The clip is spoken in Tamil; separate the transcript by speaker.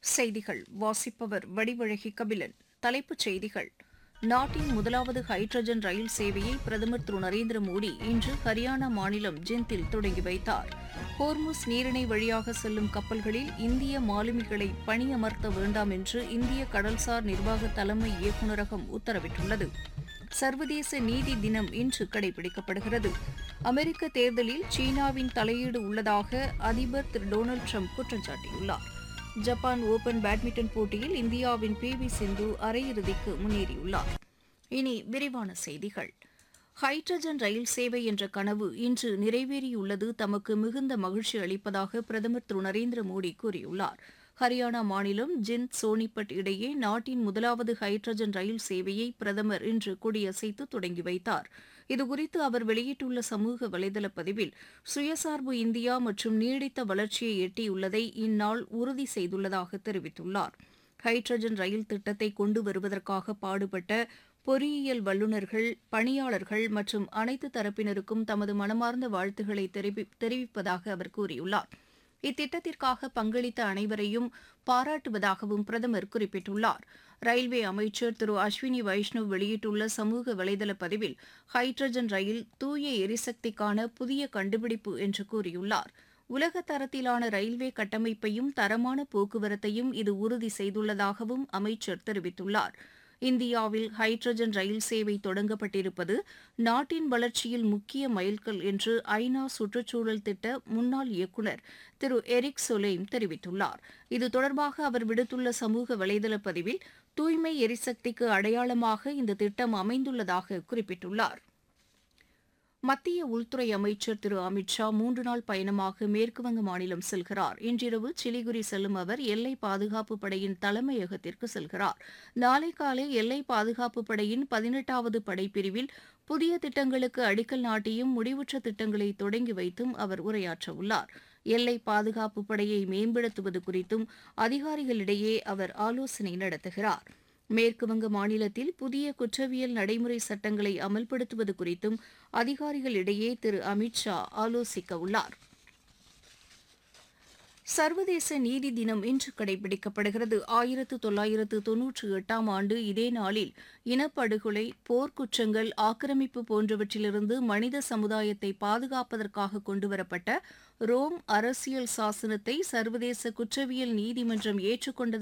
Speaker 1: செய்திகள் வாசிப்பவர் வடிவழகி கபிலன் தலைப்புச் செய்திகள் நாட்டின் முதலாவது ஹைட்ரஜன் ரயில் சேவையை பிரதமர் திரு நரேந்திர மோடி இன்று ஹரியானா மாநிலம் ஜிந்தில் தொடங்கி வைத்தார் ஹோர்முஸ் நீரிணை வழியாக செல்லும் கப்பல்களில் இந்திய மாலுமிகளை பணியமர்த்த வேண்டாம் என்று இந்திய கடல்சார் நிர்வாக தலைமை இயக்குநரகம் உத்தரவிட்டுள்ளது சர்வதேச நீதி தினம் இன்று கடைபிடிக்கப்படுகிறது அமெரிக்க தேர்தலில் சீனாவின் தலையீடு உள்ளதாக அதிபர் திரு டொனால்டு ட்ரம்ப் குற்றம் சாட்டியுள்ளார் ஜப்பான் ஓபன் பேட்மிண்டன் போட்டியில் இந்தியாவின் பி வி சிந்து அரையிறுதிக்கு முன்னேறியுள்ளார் இனி விரிவான செய்திகள் ஹைட்ரஜன் ரயில் சேவை என்ற கனவு இன்று நிறைவேறியுள்ளது தமக்கு மிகுந்த மகிழ்ச்சி அளிப்பதாக பிரதமர் திரு நரேந்திர மோடி கூறியுள்ளார் ஹரியானா மாநிலம் ஜிந்த் சோனிபட் இடையே நாட்டின் முதலாவது ஹைட்ரஜன் ரயில் சேவையை பிரதமர் இன்று கொடியசைத்து தொடங்கி வைத்தார் இதுகுறித்து அவர் வெளியிட்டுள்ள சமூக வலைதள பதிவில் சுயசார்பு இந்தியா மற்றும் நீடித்த வளர்ச்சியை எட்டியுள்ளதை இந்நாள் உறுதி செய்துள்ளதாக தெரிவித்துள்ளார் ஹைட்ரஜன் ரயில் திட்டத்தை கொண்டு வருவதற்காக பாடுபட்ட பொறியியல் வல்லுநர்கள் பணியாளர்கள் மற்றும் அனைத்து தரப்பினருக்கும் தமது மனமார்ந்த வாழ்த்துக்களை தெரிவி- தெரிவிப்பதாக அவர் கூறியுள்ளார் இத்திட்டத்திற்காக பங்களித்த அனைவரையும் பாராட்டுவதாகவும் பிரதமர் குறிப்பிட்டுள்ளார் ரயில்வே அமைச்சர் திரு அஸ்வினி வைஷ்ணவ் வெளியிட்டுள்ள சமூக வலைதள பதிவில் ஹைட்ரஜன் ரயில் தூய எரிசக்திக்கான புதிய கண்டுபிடிப்பு என்று கூறியுள்ளார் உலக தரத்திலான ரயில்வே கட்டமைப்பையும் தரமான போக்குவரத்தையும் இது உறுதி செய்துள்ளதாகவும் அமைச்சர் தெரிவித்துள்ளார் இந்தியாவில் ஹைட்ரஜன் ரயில் சேவை தொடங்கப்பட்டிருப்பது நாட்டின் வளர்ச்சியில் முக்கிய மைல்கல் என்று ஐநா சுற்றுச்சூழல் திட்ட முன்னாள் இயக்குநர் திரு எரிக் சொலேம் தெரிவித்துள்ளார் இது தொடர்பாக அவர் விடுத்துள்ள சமூக வலைதள பதிவில் தூய்மை எரிசக்திக்கு அடையாளமாக இந்த திட்டம் அமைந்துள்ளதாக குறிப்பிட்டுள்ளார் மத்திய உள்துறை அமைச்சர் திரு அமித் ஷா மூன்று நாள் பயணமாக மேற்குவங்க மாநிலம் செல்கிறார் இன்றிரவு சிலிகுரி செல்லும் அவர் எல்லை பாதுகாப்பு படையின் தலைமையகத்திற்கு செல்கிறார் நாளை காலை எல்லை பாதுகாப்பு படையின் பதினெட்டாவது படைப்பிரிவில் புதிய திட்டங்களுக்கு அடிக்கல் நாட்டியும் முடிவுற்ற திட்டங்களை தொடங்கி வைத்தும் அவர் உரையாற்ற உள்ளார் எல்லை பாதுகாப்பு படையை மேம்படுத்துவது குறித்தும் அதிகாரிகளிடையே அவர் ஆலோசனை நடத்துகிறார் மேற்குவங்க மாநிலத்தில் புதிய குற்றவியல் நடைமுறை சட்டங்களை அமல்படுத்துவது குறித்தும் அதிகாரிகளிடையே திரு அமித் ஷா ஆலோசிக்க உள்ளார் சர்வதேச நீதி தினம் இன்று கடைபிடிக்கப்படுகிறது ஆயிரத்து தொள்ளாயிரத்து தொன்னூற்றி எட்டாம் ஆண்டு இதே நாளில் இனப்படுகொலை போர்க்குற்றங்கள் ஆக்கிரமிப்பு போன்றவற்றிலிருந்து மனித சமுதாயத்தை பாதுகாப்பதற்காக கொண்டுவரப்பட்ட ரோம் அரசியல் சாசனத்தை சர்வதேச குற்றவியல் நீதிமன்றம் ஏற்றுக்கொண்டது